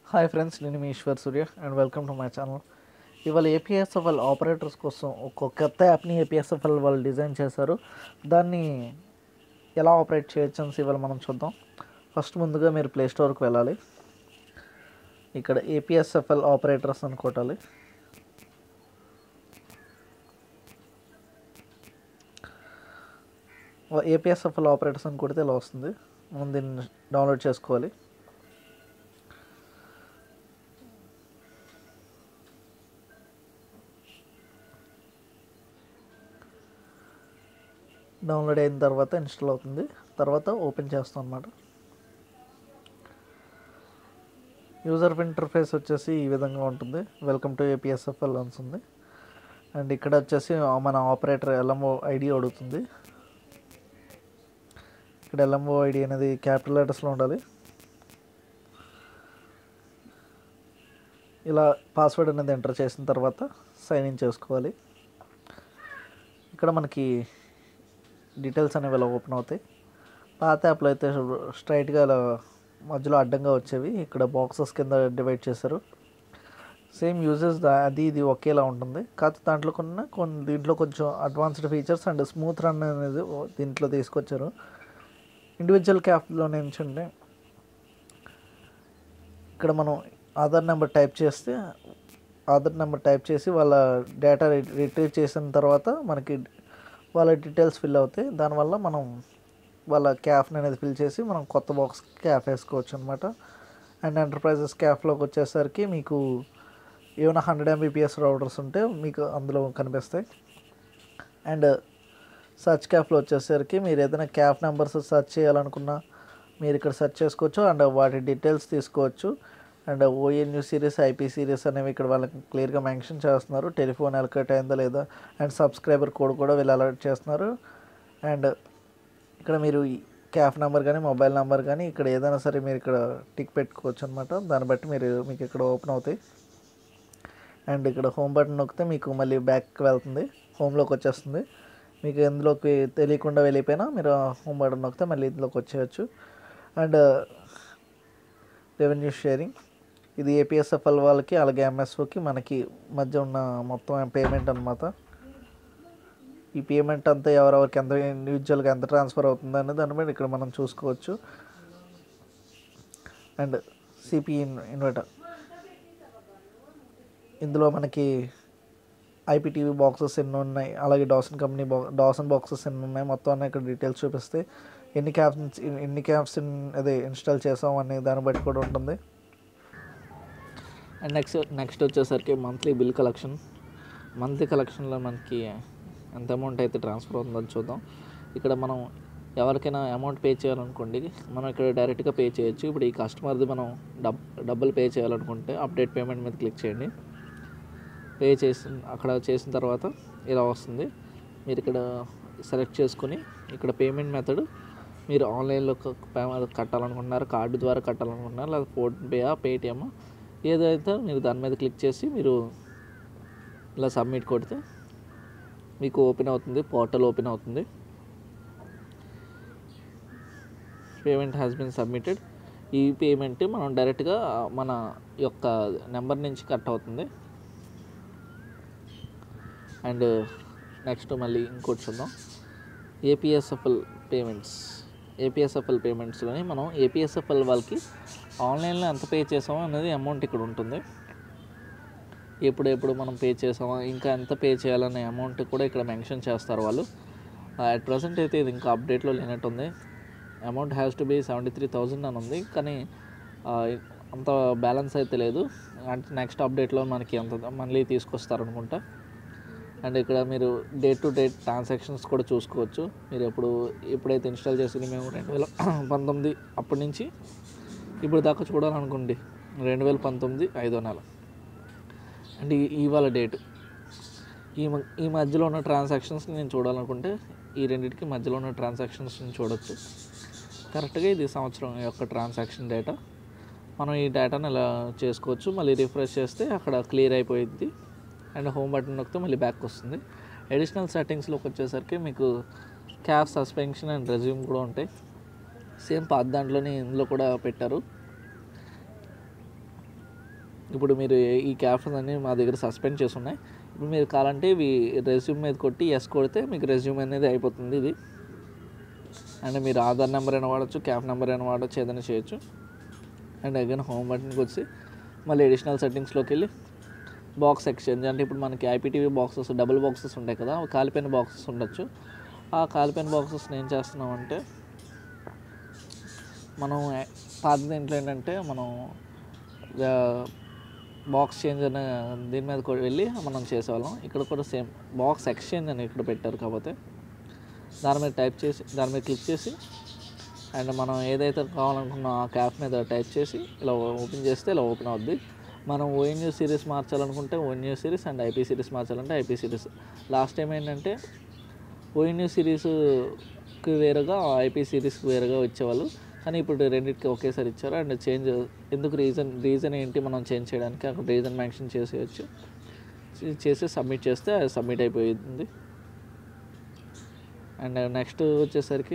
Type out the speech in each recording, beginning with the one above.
hi friends నేను మీ Eshwar Surya and welcome to my channel ఇవాళ ఏపీఎస్ఎఫ్ఎల్ ఆపరేటర్స్ కోసం ఒక కొత్త యాప్ని ఏపీఎస్ఎఫ్ఎల్ వాళ్ళు డిజైన్ చేశారు దాన్ని ఎలా ఆపరేట్ చేయొచ్చు అని ఇవాళ మనం చూద్దాం ఫస్ట్ ముందుగా మీరు ప్లే స్టోర్కి వెళ్ళాలి ఇక్కడ ఏపీఎస్ఎఫ్ఎల్ ఆపరేటర్స్ అని కొట్టాలి ఏపీఎస్ఎఫ్ఎల్ ఆపరేటర్స్ అని కొడితే ఇలా వస్తుంది మనం దీన్ని డౌన్లోడ్ చేసుకోవాలి డౌన్లోడ్ అయిన తర్వాత ఇన్స్టాల్ అవుతుంది తర్వాత ఓపెన్ చేస్తాం అనమాట యూజర్ ఇంటర్ఫేస్ వచ్చేసి ఈ విధంగా ఉంటుంది వెల్కమ్ టు ఏపీఎస్ఎఫ్ఎల్ అని ఉంది అండ్ ఇక్కడ వచ్చేసి మన ఆపరేటర్ ఎల్ఎంఓ ఐడి అడుగుతుంది ఇక్కడ ఎల్ఎంఓ ఐడి అనేది క్యాపిటల్ లెటర్స్లో ఉండాలి ఇలా పాస్వర్డ్ అనేది ఎంటర్ చేసిన తర్వాత సైన్ ఇన్ చేసుకోవాలి ఇక్కడ మనకి డీటెయిల్స్ అనేవి ఇలా ఓపెన్ అవుతాయి పాత యాప్లో అయితే స్ట్రైట్గా ఇలా మధ్యలో అడ్డంగా వచ్చేవి ఇక్కడ బాక్సెస్ కింద డివైడ్ చేశారు సేమ్ యూజెస్ అది ఇది ఒకేలా ఉంటుంది కాకపోతే దాంట్లో కొన్ని కొన్ని దీంట్లో కొంచెం advanced features and smooth run అనేది దీంట్లో తీసుకొచ్చారు ఇండివిజువల్ క్యాప్లో నుంచుంటే ఇక్కడ మనం ఆధార్ నెంబర్ టైప్ చేస్తే ఆధార్ నెంబర్ టైప్ చేసి వాళ్ళ డేటా రిట్రీవ్ చేసిన తర్వాత మనకి వాళ్ళ డీటెయిల్స్ ఫిల్ అవుతాయి దానివల్ల మనం వాళ్ళ క్యాఫ్ని అనేది ఫిల్ చేసి మనం కొత్త బాక్స్ క్యాఫ్ వేసుకోవచ్చు అనమాట అండ్ ఎంటర్ప్రైజెస్ క్యాఫ్లోకి వచ్చేసరికి మీకు ఏమైనా హండ్రెడ్ ఎంబీపీఎస్ రౌటర్స్ ఉంటే మీకు అందులో కనిపిస్తాయి అండ్ సర్చ్ క్యాఫ్లో వచ్చేసరికి మీరు ఏదైనా క్యాఫ్ నెంబర్స్ సెర్చ్ చేయాలనుకున్నా మీరు ఇక్కడ సెర్చ్ చేసుకోవచ్చు అండ్ వాటి డీటెయిల్స్ తీసుకోవచ్చు and ONU series IP series అనేవి ఇక్కడ వాళ్ళకి క్లియర్గా మెన్షన్ చేస్తున్నారు టెలిఫోన్ అలకట్ అయిందా లేదా అండ్ సబ్స్క్రైబర్ కోడ్ కూడా వీళ్ళు అలర్ట్ చేస్తున్నారు అండ్ ఇక్కడ మీరు క్యాఫ్ నెంబర్ కానీ మొబైల్ నెంబర్ కానీ ఇక్కడ ఏదైనా సరే మీరు ఇక్కడ టిక్ పెట్టుకోవచ్చు అనమాట దాన్ని బట్టి మీరు మీకు ఇక్కడ ఓపెన్ అవుతాయి అండ్ ఇక్కడ హోమ్ బటన్ నొక్కితే మీకు మళ్ళీ బ్యాక్కి వెళ్తుంది హోమ్లోకి వచ్చేస్తుంది మీకు ఎందులోకి తెలియకుండా వెళ్ళిపోయినా మీరు హోమ్ బటన్ నొక్కితే మళ్ళీ ఇందులోకి వచ్చేయచ్చు అండ్ రెవెన్యూ షేరింగ్ ఇది ఏపీఎస్ఎఫ్ఎల్ వాళ్ళకి అలాగే ఎంఎస్ఓకి మనకి మధ్య ఉన్న మొత్తం పేమెంట్ అనమాట ఈ పేమెంట్ అంతా ఎవరెవరికి ఎంత ఇండివిజువల్గా ఎంత ట్రాన్స్ఫర్ అవుతుంది అనేది దాన్ని బట్టి ఇక్కడ మనం చూసుకోవచ్చు అండ్ సిపి ఇన్వర్టర్ ఇందులో మనకి ఐపీటీవీ బాక్సెస్ ఎన్ని ఉన్నాయి అలాగే డాసన్ కంపెనీ బా డాసన్ బాక్సెస్ ఎన్ని ఉన్నాయి మొత్తం అన్నీ ఇక్కడ డీటెయిల్స్ చూపిస్తే ఎన్ని క్యాప్స్ ఎన్ని క్యాప్స్ అదే ఇన్స్టాల్ చేసాం అనే దాన్ని బట్టి కూడా ఉంటుంది అండ్ నెక్స్ట్ నెక్స్ట్ వచ్చేసరికి మంత్లీ బిల్ కలెక్షన్ మంత్లీ కలెక్షన్లో మనకి ఎంత అమౌంట్ అయితే ట్రాన్స్ఫర్ అవుతుందో చూద్దాం ఇక్కడ మనం ఎవరికైనా అమౌంట్ పే చేయాలనుకోండి మనం ఇక్కడ డైరెక్ట్గా పే చేయొచ్చు ఇప్పుడు ఈ కస్టమర్ది మనం డబ్ డబ్బులు పే చేయాలనుకుంటే అప్డేట్ పేమెంట్ మీద క్లిక్ చేయండి పే చేసిన అక్కడ చేసిన తర్వాత ఇలా వస్తుంది మీరు ఇక్కడ సెలెక్ట్ చేసుకొని ఇక్కడ పేమెంట్ మెథడ్ మీరు ఆన్లైన్లో కట్టాలనుకుంటున్నారు కార్డు ద్వారా కట్టాలనుకుంటున్నారు లేదా ఫోన్పేయా పేటిఎమ్ ఏదైతే మీరు దాని మీద క్లిక్ చేసి మీరు ఇలా సబ్మిట్ కొడితే మీకు ఓపెన్ అవుతుంది పోర్టల్ ఓపెన్ అవుతుంది పేమెంట్ హ్యాస్ బిన్ సబ్మిటెడ్ ఈ పేమెంట్ మనం డైరెక్ట్గా మన యొక్క నెంబర్ నుంచి కట్ అవుతుంది అండ్ నెక్స్ట్ మళ్ళీ ఇంకోటి చూద్దాం ఏపీఎస్ఎఫ్ఎల్ పేమెంట్స్ ఏపీఎస్ఎఫ్ఎల్ పేమెంట్స్లోని మనం ఏపీఎస్ఎఫ్ఎల్ వాళ్ళకి ఆన్లైన్లో ఎంత పే చేసామో అనేది అమౌంట్ ఇక్కడ ఉంటుంది ఎప్పుడు ఎప్పుడు మనం పే చేసామో ఇంకా ఎంత పే చేయాలనే అమౌంట్ కూడా ఇక్కడ మెన్షన్ చేస్తారు వాళ్ళు అట్ ప్రజెంట్ అయితే ఇది ఇంకా అప్డేట్లో లేనట్టుంది amount has to be seventy three thousand అని ఉంది కానీ అంత బ్యాలెన్స్ అయితే లేదు అంటే నెక్స్ట్ అప్డేట్లో మనకి అంత మళ్ళీ తీసుకొస్తారు అనుకుంటా అండ్ ఇక్కడ మీరు డే టు డే ట్రాన్సాక్షన్స్ కూడా చూసుకోవచ్చు మీరు ఎప్పుడు ఎప్పుడైతే ఇన్స్టాల్ చేసింది మేము రెండు వేల పంతొమ్మిది అప్పటి నుంచి ఇప్పుడు దాకా చూడాలనుకోండి రెండు వేల పంతొమ్మిది ఐదో నెల అండ్ ఇవాళ డేట్ ఈ ఈ మధ్యలో ఉన్న ట్రాన్సాక్షన్స్ నేను చూడాలనుకుంటే ఈ రెండింటికి మధ్యలో ఉన్న ట్రాన్సాక్షన్స్ చూడొచ్చు కరెక్ట్గా ఇది సంవత్సరం యొక్క ట్రాన్సాక్షన్ డేటా మనం ఈ డేటాను ఇలా చేసుకోవచ్చు మళ్ళీ రిఫ్రెష్ చేస్తే అక్కడ క్లియర్ అయిపోయింది అండ్ హోమ్ బటన్ నొక్కితే మళ్ళీ బ్యాక్ వస్తుంది అడిషనల్ సెట్టింగ్స్లోకి వచ్చేసరికి మీకు క్యాబ్ సస్పెన్షన్ అండ్ రెజ్యూమ్ కూడా ఉంటాయి సేమ్ పాత దాంట్లోనే ఇందులో కూడా పెట్టారు ఇప్పుడు మీరు ఏ- ఈ క్యాప్స్ అన్ని మా దగ్గర సస్పెండ్ చేసి ఉన్నాయి ఇప్పుడు మీరు కావాలంటే ఇవి రెజ్యూమ్ మీద కొట్టి ఎస్ కొడితే మీకు రెజ్యూమ్ అనేది అయిపోతుంది ఇది అండ్ మీరు ఆధార్ నెంబర్ అయినా వాడచ్చు క్యాప్ నెంబర్ అయినా వాడచ్చు ఏదైనా చేయొచ్చు అండ్ అగైన్ హోమ్ బటన్కి వచ్చి మళ్ళీ అడిషనల్ సెట్టింగ్స్లోకి వెళ్ళి బాక్స్ ఎక్స్చేంజ్ అంటే ఇప్పుడు మనకి ఐపీటీవీ బాక్సెస్ డబుల్ బాక్సెస్ ఉంటాయి కదా అవి కాలిపోయిన బాక్సెస్ ఉండొచ్చు ఆ కాలిపోయిన బాక్సెస్ని ఏం చేస్తున్నామంటే మనం ఏ- పాత దీంట్లో ఏంటంటే మనం బాక్స్ చేంజ్ అనే దీని మీద కూడా వెళ్ళి మనం చేసేవాళ్ళం ఇక్కడ కూడా సేమ్ బాక్స్ ఎక్స్చేంజ్ అని ఇక్కడ పెట్టారు కాకపోతే దాని మీద టైప్ చేసి దాని మీద క్లిక్ చేసి అండ్ మనం ఏదైతే కావాలనుకున్న ఆ క్యాప్ మీద టైప్ చేసి ఇలా ఓపెన్ చేస్తే ఇలా ఓపెన్ అవుద్ది మనం ఓఎన్యూ సిరీస్ మార్చాలనుకుంటే ONU series and IP series మార్చాలంటే ఐపీ సిరీస్ లాస్ట్ టైం ఏంటంటే ఓఎన్యూ సిరీస్కి వేరుగా ఐపీ సిరీస్కి వేరుగా వచ్చేవాళ్ళు కానీ ఇప్పుడు రెండింటికి ఒకేసారి ఇచ్చారు అండ్ చేంజ్ ఎందుకు రీజన్ రీజన్ ఏంటి మనం చేంజ్ చేయడానికి అక్కడ రీజన్ మెన్షన్ చేసేయచ్చు చే- చేసి సబ్మిట్ చేస్తే అది సబ్మిట్ అయిపోయింది అండ్ నెక్స్ట్ వచ్చేసరికి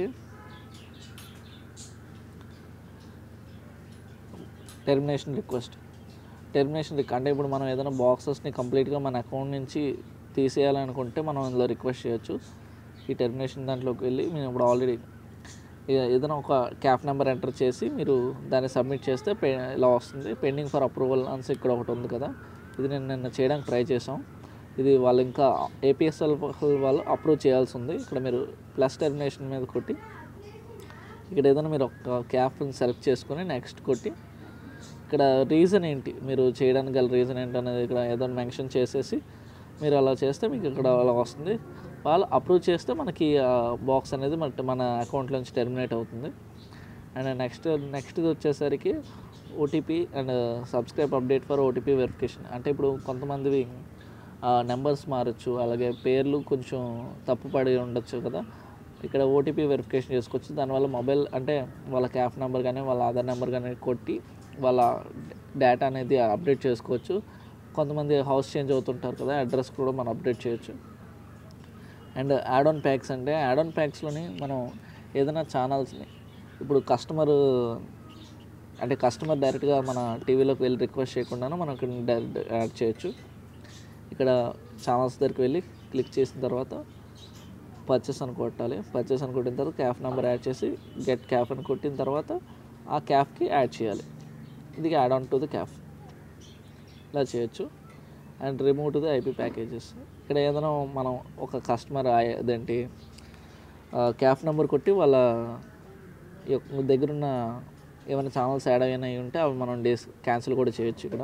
టెర్మినేషన్ రిక్వెస్ట్ టెర్మినేషన్ రిక్ అంటే ఇప్పుడు మనం ఏదైనా బాక్సెస్ని కంప్లీట్గా మన అకౌంట్ నుంచి తీసేయాలనుకుంటే మనం ఇందులో రిక్వెస్ట్ చేయొచ్చు ఈ టెర్మినేషన్ దాంట్లోకి వెళ్ళి మేము ఇప్పుడు ఆల్రెడీ ఏదైనా ఒక క్యాప్ నెంబర్ ఎంటర్ చేసి మీరు దాన్ని సబ్మిట్ చేస్తే పే ఇలా వస్తుంది పెండింగ్ ఫర్ అప్రూవల్ అని ఇక్కడ ఒకటి ఉంది కదా ఇది నేను నిన్న చేయడానికి ట్రై చేసాం ఇది వాళ్ళు ఇంకా ఏపీఎస్ఎల్ వాళ్ళు అప్రూవ్ చేయాల్సి ఉంది ఇక్కడ మీరు ప్లస్ టెర్మినేషన్ మీద కొట్టి ఇక్కడ ఏదైనా మీరు ఒక క్యాప్ని సెలెక్ట్ చేసుకొని నెక్స్ట్ కొట్టి ఇక్కడ రీజన్ ఏంటి మీరు చేయడానికి గల రీజన్ ఏంటి అనేది ఇక్కడ ఏదో మెన్షన్ చేసేసి మీరు అలా చేస్తే మీకు ఇక్కడ అలా వస్తుంది వాళ్ళు అప్రూవ్ చేస్తే మనకి బాక్స్ అనేది మన మన అకౌంట్లో నుంచి టెర్మినేట్ అవుతుంది అండ్ నెక్స్ట్ నెక్స్ట్ వచ్చేసరికి OTP and subscribe update for OTP verification అంటే ఇప్పుడు కొంతమందివి నెంబర్స్ మారచ్చు అలాగే పేర్లు కొంచెం తప్పుపడి ఉండొచ్చు కదా ఇక్కడ ఓటీపీ వెరిఫికేషన్ చేసుకోవచ్చు దానివల్ల మొబైల్ అంటే వాళ్ళ క్యాఫ్ నెంబర్ కానీ వాళ్ళ ఆధార్ నెంబర్ కానీ కొట్టి వాళ్ళ డేటా అనేది అప్డేట్ చేసుకోవచ్చు కొంతమంది హౌస్ చేంజ్ అవుతుంటారు కదా అడ్రస్ కూడా మనం అప్డేట్ చేయొచ్చు అండ్ యాడ్ ఆన్ ప్యాక్స్ అంటే యాడ్ ఆన్ ప్యాక్స్లోని మనం ఏదైనా ఛానల్స్ని ఇప్పుడు కస్టమర్ అంటే కస్టమర్ డైరెక్ట్గా మన టీవీలోకి వెళ్ళి రిక్వెస్ట్ చేయకుండానే మనం ఇక్కడ డైరెక్ట్ యాడ్ చేయొచ్చు ఇక్కడ ఛానల్స్ దగ్గరికి వెళ్ళి క్లిక్ చేసిన తర్వాత పర్చేస్ అని కొట్టాలి పర్చేస్ అని కొట్టిన తర్వాత క్యాఫ్ నెంబర్ యాడ్ చేసి గెట్ క్యాఫ్ అని కొట్టిన తర్వాత ఆ క్యాఫ్కి యాడ్ చేయాలి ఇది add on to the CAF ఇలా చేయొచ్చు and remove to the IP packages ఇక్కడ ఏదైనా మనం ఒక కస్టమర్ అదేంటి క్యాఫ్ నెంబర్ కొట్టి వాళ్ళ యొక్క దగ్గరున్న ఏమైనా ఛానల్స్ యాడ్ అయినాయి ఉంటే అవి మనం డేస్ క్యాన్సిల్ కూడా చేయొచ్చు ఇక్కడ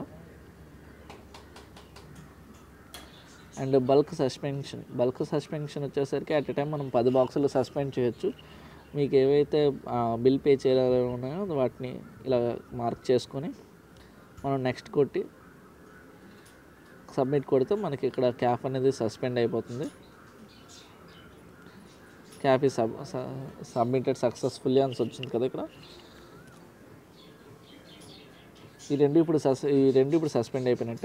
and bulk suspension bulk suspension వచ్చేసరికి అట్ ఎ టైం మనం పది బాక్సులు సస్పెండ్ చేయొచ్చు మీకు ఏవైతే బిల్ పే చేయాలి ఉన్నాయో వాటిని ఇలా మార్క్ చేసుకొని మనం నెక్స్ట్ కొట్టి సబ్మిట్ కొడితే మనకి ఇక్కడ క్యాప్ అనేది సస్పెండ్ అయిపోతుంది క్యాప్ ఈ సబ్ సబ్మిటెడ్ సక్సెస్ఫుల్లీ అని వచ్చింది కదా ఇక్కడ ఈ రెండు ఇప్పుడు సస్ ఈ రెండు ఇప్పుడు సస్పెండ్ అయిపోయినట్టే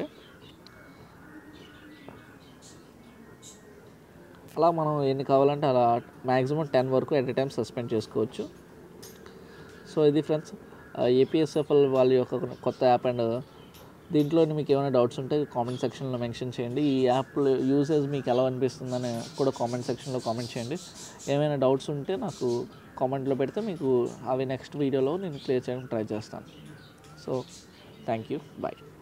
అలా మనం ఎన్ని కావాలంటే అలా మ్యాక్సిమం టెన్ వరకు ఎట్ ఎ టైం సస్పెండ్ చేసుకోవచ్చు సో ఇది ఫ్రెండ్స్ ఏపీఎస్ఎఫ్ఎల్ వాళ్ళ యొక్క కొత్త యాప్ అండ్ దీంట్లో మీకు ఏమైనా డౌట్స్ ఉంటే కామెంట్ సెక్షన్లో మెన్షన్ చేయండి ఈ యాప్ యూసేజ్ మీకు ఎలా అనిపిస్తుందని కూడా కామెంట్ సెక్షన్లో కామెంట్ చేయండి ఏమైనా డౌట్స్ ఉంటే నాకు కామెంట్లో పెడితే మీకు అవి నెక్స్ట్ వీడియోలో నేను క్లియర్ చేయడానికి ట్రై చేస్తాను సో థ్యాంక్ యూ బాయ్